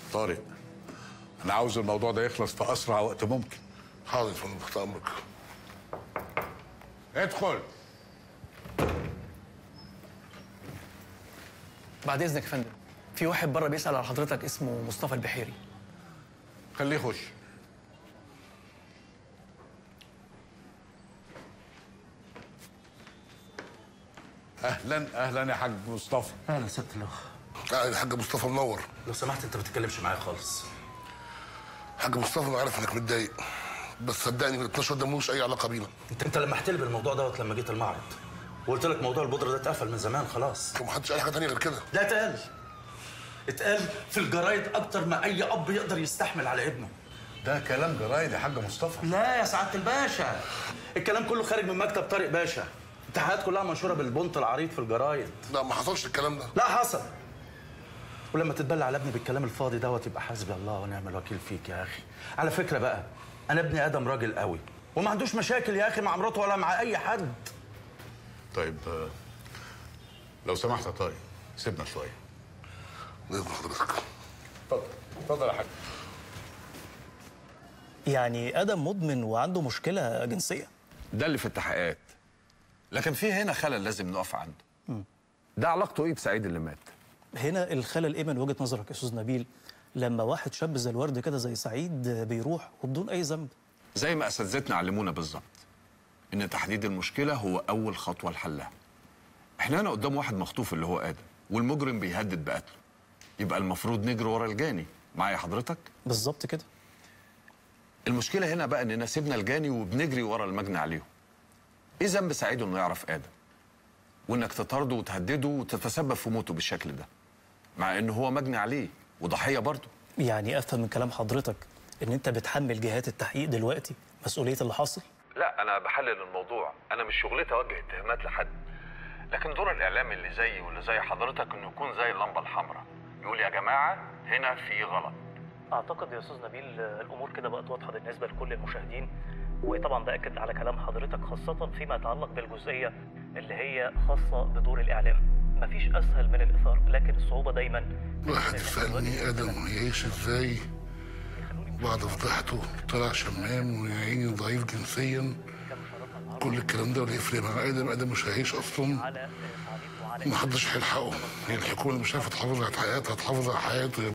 طارق انا عاوز الموضوع ده يخلص في اسرع وقت ممكن حاضر يا فندم تحت امرك ادخل بعد اذنك يا فندم في واحد بره بيسال على حضرتك اسمه مصطفى البحيري خليه يخش اهلا اهلا يا حاج مصطفى اهلا ست الاخ قاعد الحاج مصطفى منور لو سمحت انت ما تتكلمش معايا خالص حاج مصطفى انا عارف انك متضايق بس صدقني ال 12 ده ملوش اي علاقه بينا انت انت لمحت لي بالموضوع دوت لما جيت المعرض وقلت لك موضوع البودره ده اتقفل من زمان خلاص ومحدش قال حاجه تانية غير كده لا اتقال اتقال في الجرايد اكتر ما اي اب يقدر يستحمل على ابنه ده كلام جرايد يا حاج مصطفى لا يا سعاده الباشا الكلام كله خارج من مكتب طارق باشا التحقيقات كلها منشوره بالبنط العريض في الجرايد لا ما حصلش الكلام ده لا حصل ولما تتبلى على ابني بالكلام الفاضي دوت يبقى حسبي الله ونعم الوكيل فيك يا اخي على فكره بقى انا ابني ادم راجل قوي وما عندوش مشاكل يا اخي مع مراته ولا مع اي حد طيب آه، لو سمحت يا طارق سيبنا شويه باذن حضرتك اتفضل اتفضل يا حاج يعني ادم مدمن وعنده مشكله جنسيه ده اللي في التحقيقات لكن في هنا خلل لازم نقف عنده ده علاقته ايه بسعيد اللي مات هنا الخلل ايه من وجهه نظرك يا استاذ نبيل لما واحد شاب زي الورد كده زي سعيد بيروح وبدون اي ذنب زي ما اساتذتنا علمونا بالظبط ان تحديد المشكله هو اول خطوه لحلها احنا هنا قدام واحد مخطوف اللي هو ادم والمجرم بيهدد بقتله يبقى المفروض نجري ورا الجاني معايا حضرتك بالظبط كده المشكله هنا بقى اننا سيبنا الجاني وبنجري ورا المجني عليهم ايه ذنب سعيد انه يعرف ادم وانك تطارده وتهدده وتتسبب في موته بالشكل ده مع انه هو مجني عليه وضحيه برضه يعني افهم من كلام حضرتك ان انت بتحمل جهات التحقيق دلوقتي مسؤوليه اللي حصل لا انا بحلل الموضوع انا مش شغلتي اوجه اتهامات لحد لكن دور الاعلام اللي زيي واللي زي حضرتك انه يكون زي اللمبه الحمراء يقول يا جماعه هنا في غلط اعتقد يا استاذ نبيل الامور كده بقت واضحه بالنسبه لكل المشاهدين وطبعا باكد على كلام حضرتك خاصه فيما يتعلق بالجزئيه اللي هي خاصه بدور الاعلام مفيش اسهل من الاثار لكن الصعوبه دايما واحد سالني ادم يعيش ازاي بعد فضحته طلع شمام ويا عيني ضعيف جنسيا كل الكلام ده ولا يفرق مع ادم ادم مش هيعيش اصلا على تعليق وعلى محدش هيلحقه هي الحكومه اللي مش عارفه تحافظ على حياتها تحافظ على حياته